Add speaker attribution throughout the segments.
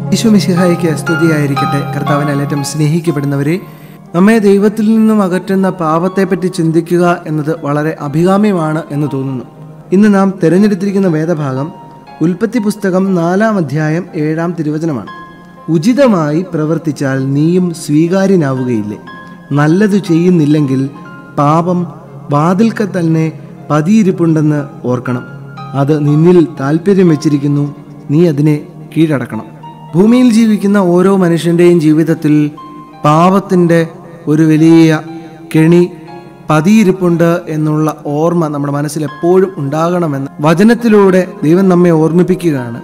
Speaker 1: ഈശോമിശിഹായിക്ക് സ്തുതിയായിരിക്കട്ടെ കർത്താവിനെ ഏറ്റവും സ്നേഹിക്കപ്പെടുന്നവരെ നമ്മെ ദൈവത്തിൽ നിന്നും അകറ്റുന്ന പാപത്തെപ്പറ്റി ചിന്തിക്കുക എന്നത് വളരെ അഭികാമ്യമാണ് എന്ന് തോന്നുന്നു ഇന്ന് നാം തിരഞ്ഞെടുത്തിരിക്കുന്ന വേദഭാഗം ഉൽപ്പത്തി പുസ്തകം നാലാം അധ്യായം ഏഴാം തിരുവചനമാണ് ഉചിതമായി പ്രവർത്തിച്ചാൽ നീയും സ്വീകാര്യനാവുകയില്ലേ നല്ലത് ചെയ്യുന്നില്ലെങ്കിൽ പാപം വാതിൽക്കൽ തന്നെ പതിയിരിപ്പുണ്ടെന്ന് ഓർക്കണം അത് നിന്നിൽ താല്പര്യം വെച്ചിരിക്കുന്നു നീ അതിനെ കീഴടക്കണം ഭൂമിയിൽ ജീവിക്കുന്ന ഓരോ മനുഷ്യൻ്റെയും ജീവിതത്തിൽ പാപത്തിൻ്റെ ഒരു വലിയ കെണി പതിയിരിപ്പുണ്ട് എന്നുള്ള ഓർമ്മ നമ്മുടെ മനസ്സിൽ എപ്പോഴും ഉണ്ടാകണമെന്ന് വചനത്തിലൂടെ ദൈവം നമ്മെ ഓർമ്മിപ്പിക്കുകയാണ്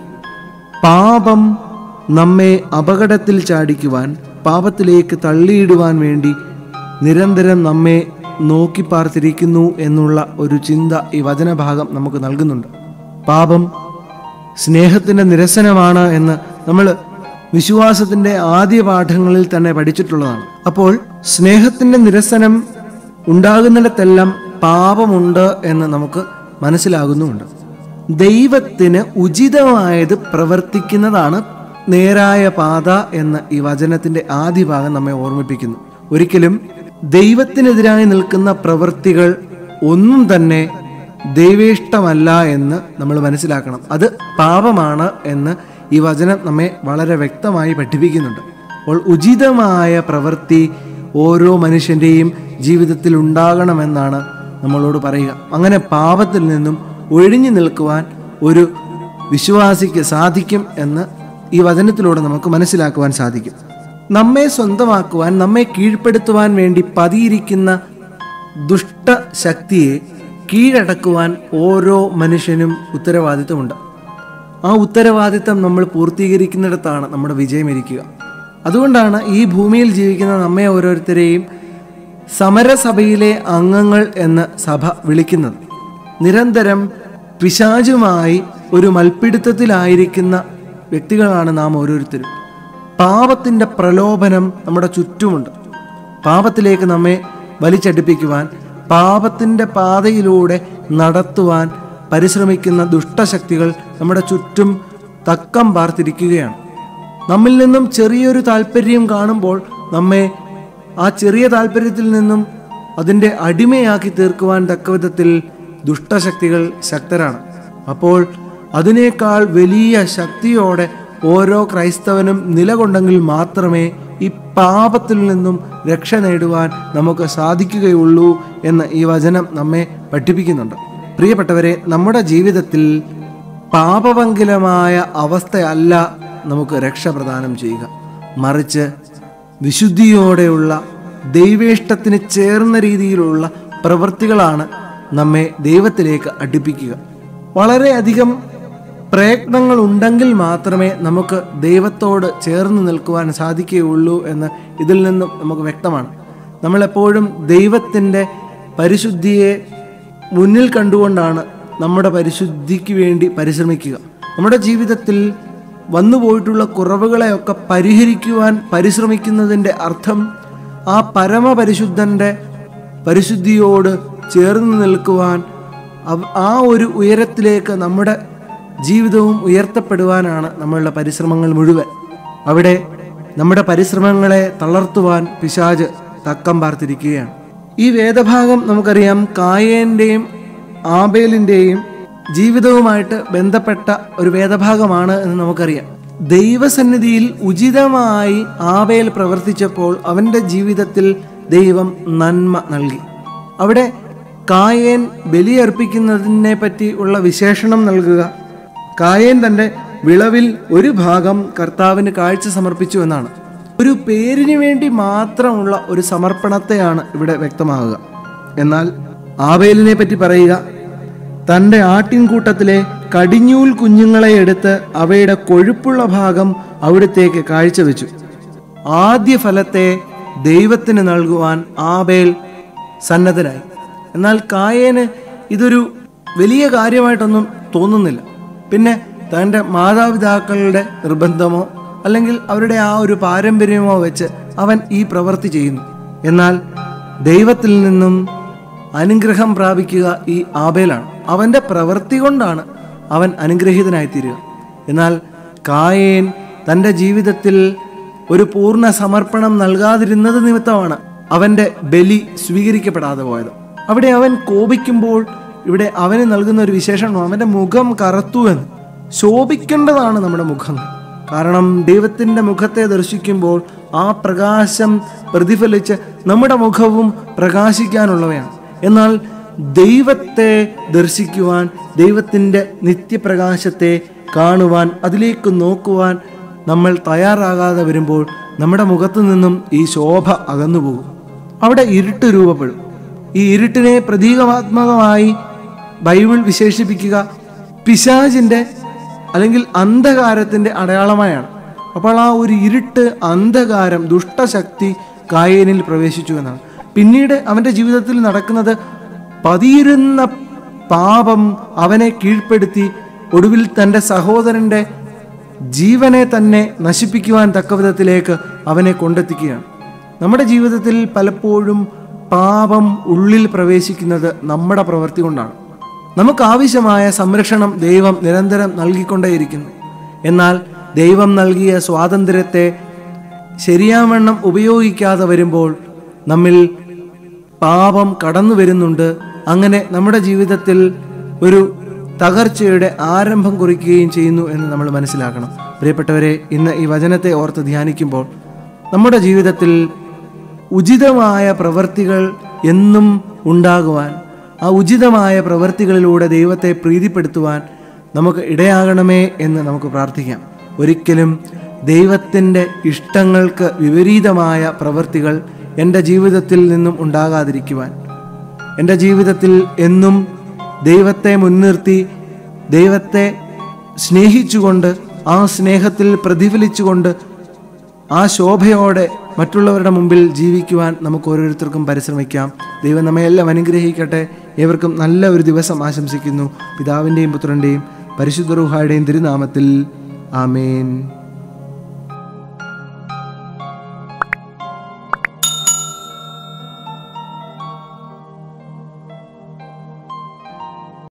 Speaker 1: പാപം നമ്മെ അപകടത്തിൽ ചാടിക്കുവാൻ പാപത്തിലേക്ക് തള്ളിയിടുവാൻ വേണ്ടി നിരന്തരം നമ്മെ നോക്കി പാർത്തിരിക്കുന്നു എന്നുള്ള ഒരു ചിന്ത ഈ വചനഭാഗം നമുക്ക് നൽകുന്നുണ്ട് പാപം സ്നേഹത്തിൻ്റെ നിരസനമാണ് എന്ന് നമ്മൾ വിശ്വാസത്തിൻ്റെ ആദ്യ പാഠങ്ങളിൽ തന്നെ പഠിച്ചിട്ടുള്ളതാണ് അപ്പോൾ സ്നേഹത്തിൻ്റെ നിരസനം ഉണ്ടാകുന്നിടത്തെല്ലാം പാപമുണ്ട് എന്ന് നമുക്ക് മനസ്സിലാകുന്നുമുണ്ട് ദൈവത്തിന് ഉചിതമായത് പ്രവർത്തിക്കുന്നതാണ് നേരായ പാത എന്ന് ഈ വചനത്തിന്റെ ആദ്യ ഭാഗം നമ്മെ ഓർമ്മിപ്പിക്കുന്നു ഒരിക്കലും ദൈവത്തിനെതിരായി നിൽക്കുന്ന പ്രവൃത്തികൾ ഒന്നും തന്നെ ദൈവേഷ്ടമല്ല എന്ന് നമ്മൾ മനസ്സിലാക്കണം അത് പാപമാണ് എന്ന് ഈ വചനം നമ്മെ വളരെ വ്യക്തമായി പഠിപ്പിക്കുന്നുണ്ട് അപ്പോൾ ഉചിതമായ പ്രവൃത്തി ഓരോ മനുഷ്യൻ്റെയും ജീവിതത്തിൽ ഉണ്ടാകണമെന്നാണ് നമ്മളോട് പറയുക അങ്ങനെ പാപത്തിൽ നിന്നും ഒഴിഞ്ഞു നിൽക്കുവാൻ ഒരു വിശ്വാസിക്ക് സാധിക്കും എന്ന് ഈ വചനത്തിലൂടെ നമുക്ക് മനസ്സിലാക്കുവാൻ സാധിക്കും നമ്മെ സ്വന്തമാക്കുവാൻ നമ്മെ കീഴ്പ്പെടുത്തുവാൻ വേണ്ടി പതിയിരിക്കുന്ന ദുഷ്ടശക്തിയെ കീഴടക്കുവാൻ ഓരോ മനുഷ്യനും ഉത്തരവാദിത്വമുണ്ട് ആ ഉത്തരവാദിത്തം നമ്മൾ പൂർത്തീകരിക്കുന്നിടത്താണ് നമ്മുടെ വിജയമിരിക്കുക അതുകൊണ്ടാണ് ഈ ഭൂമിയിൽ ജീവിക്കുന്ന നമ്മെ ഓരോരുത്തരെയും സമരസഭയിലെ അംഗങ്ങൾ എന്ന് സഭ വിളിക്കുന്നത് നിരന്തരം പിശാചുമായി ഒരു മൽപ്പിടുത്തത്തിലായിരിക്കുന്ന വ്യക്തികളാണ് നാം ഓരോരുത്തരും പാപത്തിൻ്റെ പ്രലോഭനം നമ്മുടെ ചുറ്റുമുണ്ട് പാപത്തിലേക്ക് നമ്മെ വലിച്ചടിപ്പിക്കുവാൻ പാപത്തിൻ്റെ പാതയിലൂടെ നടത്തുവാൻ പരിശ്രമിക്കുന്ന ദുഷ്ടശക്തികൾ നമ്മുടെ ചുറ്റും തക്കം പാർത്തിരിക്കുകയാണ് നമ്മിൽ നിന്നും ചെറിയൊരു താല്പര്യം കാണുമ്പോൾ നമ്മെ ആ ചെറിയ താല്പര്യത്തിൽ നിന്നും അതിൻ്റെ അടിമയാക്കി തീർക്കുവാൻ തക്കവിധത്തിൽ ദുഷ്ടശക്തികൾ ശക്തരാണ് അപ്പോൾ അതിനേക്കാൾ വലിയ ശക്തിയോടെ ഓരോ ക്രൈസ്തവനും നിലകൊണ്ടെങ്കിൽ മാത്രമേ ഈ പാപത്തിൽ നിന്നും രക്ഷ നേടുവാൻ നമുക്ക് സാധിക്കുകയുള്ളൂ എന്ന് ഈ വചനം നമ്മെ പഠിപ്പിക്കുന്നുണ്ട് പ്രിയപ്പെട്ടവരെ നമ്മുടെ ജീവിതത്തിൽ പാപഭംഗിലമായ അവസ്ഥയല്ല നമുക്ക് രക്ഷ പ്രദാനം ചെയ്യുക മറിച്ച് വിശുദ്ധിയോടെയുള്ള ദൈവേഷ്ടത്തിന് ചേർന്ന രീതിയിലുള്ള പ്രവൃത്തികളാണ് നമ്മെ ദൈവത്തിലേക്ക് അടുപ്പിക്കുക വളരെയധികം പ്രയത്നങ്ങൾ ഉണ്ടെങ്കിൽ മാത്രമേ നമുക്ക് ദൈവത്തോട് ചേർന്ന് നിൽക്കുവാൻ സാധിക്കുകയുള്ളൂ എന്ന് ഇതിൽ നിന്നും നമുക്ക് വ്യക്തമാണ് നമ്മളെപ്പോഴും ദൈവത്തിൻ്റെ പരിശുദ്ധിയെ മുന്നിൽ കണ്ടുകൊണ്ടാണ് നമ്മുടെ പരിശുദ്ധിക്ക് വേണ്ടി പരിശ്രമിക്കുക നമ്മുടെ ജീവിതത്തിൽ വന്നുപോയിട്ടുള്ള കുറവുകളെയൊക്കെ പരിഹരിക്കുവാൻ പരിശ്രമിക്കുന്നതിൻ്റെ അർത്ഥം ആ പരമപരിശുദ്ധൻ്റെ പരിശുദ്ധിയോട് ചേർന്ന് നിൽക്കുവാൻ അവ- ആ ഒരു ഉയരത്തിലേക്ക് നമ്മുടെ ജീവിതവും ഉയർത്തപ്പെടുവാനാണ് നമ്മളുടെ പരിശ്രമങ്ങൾ മുഴുവൻ അവിടെ നമ്മുടെ പരിശ്രമങ്ങളെ തളർത്തുവാൻ പിശാജ് തക്കം പാർത്തിരിക്കുകയാണ് ഈ വേദഭാഗം നമുക്കറിയാം കായേൻ്റെയും ആബേലിൻ്റെയും ജീവിതവുമായിട്ട് ബന്ധപ്പെട്ട ഒരു വേദഭാഗമാണ് എന്ന് നമുക്കറിയാം ദൈവസന്നിധിയിൽ ഉചിതമായി ആബേൽ പ്രവർത്തിച്ചപ്പോൾ അവൻ്റെ ജീവിതത്തിൽ ദൈവം നന്മ നൽകി അവിടെ കായേൻ ബലിയർപ്പിക്കുന്നതിനെ പറ്റി ഉള്ള വിശേഷണം നൽകുക കായേൻ തൻ്റെ വിളവിൽ ഒരു ഭാഗം കർത്താവിന് കാഴ്ച സമർപ്പിച്ചു എന്നാണ് ഒരു പേരിന് വേണ്ടി മാത്രമുള്ള ഒരു സമർപ്പണത്തെയാണ് ഇവിടെ വ്യക്തമാകുക എന്നാൽ ആവേലിനെ പറ്റി പറയുക തൻ്റെ ആട്ടിൻകൂട്ടത്തിലെ കടിഞ്ഞൂൽ കുഞ്ഞുങ്ങളെ എടുത്ത് അവയുടെ കൊഴുപ്പുള്ള ഭാഗം അവിടത്തേക്ക് കാഴ്ചവെച്ചു ആദ്യ ഫലത്തെ ദൈവത്തിന് നൽകുവാൻ ആബേൽ സന്നദ്ധനായി എന്നാൽ കായേന് ഇതൊരു വലിയ കാര്യമായിട്ടൊന്നും തോന്നുന്നില്ല പിന്നെ തൻ്റെ മാതാപിതാക്കളുടെ നിർബന്ധമോ അല്ലെങ്കിൽ അവരുടെ ആ ഒരു പാരമ്പര്യമോ വെച്ച് അവൻ ഈ പ്രവൃത്തി ചെയ്യുന്നു എന്നാൽ ദൈവത്തിൽ നിന്നും അനുഗ്രഹം പ്രാപിക്കുക ഈ ആബേലാണ് അവൻ്റെ പ്രവൃത്തി കൊണ്ടാണ് അവൻ അനുഗ്രഹീതനായിത്തീരുക എന്നാൽ കായേൻ തൻ്റെ ജീവിതത്തിൽ ഒരു പൂർണ്ണ സമർപ്പണം നൽകാതിരുന്നത് നിമിത്തമാണ് അവൻ്റെ ബലി സ്വീകരിക്കപ്പെടാതെ പോയത് അവിടെ അവൻ കോപിക്കുമ്പോൾ ഇവിടെ അവന് നൽകുന്ന ഒരു വിശേഷണം അവൻ്റെ മുഖം കറുത്തു എന്ന് ശോഭിക്കേണ്ടതാണ് നമ്മുടെ മുഖം കാരണം ദൈവത്തിൻ്റെ മുഖത്തെ ദർശിക്കുമ്പോൾ ആ പ്രകാശം പ്രതിഫലിച്ച് നമ്മുടെ മുഖവും പ്രകാശിക്കാനുള്ളവയാണ് എന്നാൽ ദൈവത്തെ ദർശിക്കുവാൻ ദൈവത്തിൻ്റെ നിത്യപ്രകാശത്തെ കാണുവാൻ അതിലേക്ക് നോക്കുവാൻ നമ്മൾ തയ്യാറാകാതെ വരുമ്പോൾ നമ്മുടെ മുഖത്തു നിന്നും ഈ ശോഭ അകന്നു പോകും അവിടെ ഇരുട്ട് രൂപപ്പെടും ഈ ഇരുട്ടിനെ പ്രതീകാത്മകമായി ബൈബിൾ വിശേഷിപ്പിക്കുക പിശാചിൻ്റെ അല്ലെങ്കിൽ അന്ധകാരത്തിൻ്റെ അടയാളമായാണ് അപ്പോൾ ആ ഒരു ഇരുട്ട് അന്ധകാരം ദുഷ്ടശക്തി കായനിൽ പ്രവേശിച്ചു എന്നാണ് പിന്നീട് അവൻ്റെ ജീവിതത്തിൽ നടക്കുന്നത് പതിയിരുന്ന പാപം അവനെ കീഴ്പ്പെടുത്തി ഒടുവിൽ തൻ്റെ സഹോദരൻ്റെ ജീവനെ തന്നെ നശിപ്പിക്കുവാൻ തക്കവിധത്തിലേക്ക് അവനെ കൊണ്ടെത്തിക്കുകയാണ് നമ്മുടെ ജീവിതത്തിൽ പലപ്പോഴും പാപം ഉള്ളിൽ പ്രവേശിക്കുന്നത് നമ്മുടെ പ്രവൃത്തി കൊണ്ടാണ് നമുക്ക് ആവശ്യമായ സംരക്ഷണം ദൈവം നിരന്തരം നൽകിക്കൊണ്ടേയിരിക്കുന്നു എന്നാൽ ദൈവം നൽകിയ സ്വാതന്ത്ര്യത്തെ ശരിയാവണ്ണം ഉപയോഗിക്കാതെ വരുമ്പോൾ നമ്മിൽ പാപം കടന്നു വരുന്നുണ്ട് അങ്ങനെ നമ്മുടെ ജീവിതത്തിൽ ഒരു തകർച്ചയുടെ ആരംഭം കുറിക്കുകയും ചെയ്യുന്നു എന്ന് നമ്മൾ മനസ്സിലാക്കണം പ്രിയപ്പെട്ടവരെ ഇന്ന് ഈ വചനത്തെ ഓർത്ത് ധ്യാനിക്കുമ്പോൾ നമ്മുടെ ജീവിതത്തിൽ ഉചിതമായ പ്രവൃത്തികൾ എന്നും ഉണ്ടാകുവാൻ ആ ഉചിതമായ പ്രവൃത്തികളിലൂടെ ദൈവത്തെ പ്രീതിപ്പെടുത്തുവാൻ നമുക്ക് ഇടയാകണമേ എന്ന് നമുക്ക് പ്രാർത്ഥിക്കാം ഒരിക്കലും ദൈവത്തിൻ്റെ ഇഷ്ടങ്ങൾക്ക് വിപരീതമായ പ്രവൃത്തികൾ എൻ്റെ ജീവിതത്തിൽ നിന്നും ഉണ്ടാകാതിരിക്കുവാൻ എൻ്റെ ജീവിതത്തിൽ എന്നും ദൈവത്തെ മുൻനിർത്തി ദൈവത്തെ സ്നേഹിച്ചുകൊണ്ട് ആ സ്നേഹത്തിൽ പ്രതിഫലിച്ചുകൊണ്ട് ആ ശോഭയോടെ മറ്റുള്ളവരുടെ മുമ്പിൽ ജീവിക്കുവാൻ നമുക്ക് ഓരോരുത്തർക്കും പരിശ്രമിക്കാം ദൈവം നമ്മെ എല്ലാം അനുഗ്രഹിക്കട്ടെ ഏവർക്കും നല്ല ഒരു ദിവസം ആശംസിക്കുന്നു പിതാവിൻ്റെയും പുത്രൻ്റെയും പരിശുദ്ധ റൂഹായുടെയും തിരുനാമത്തിൽ ആമേൻ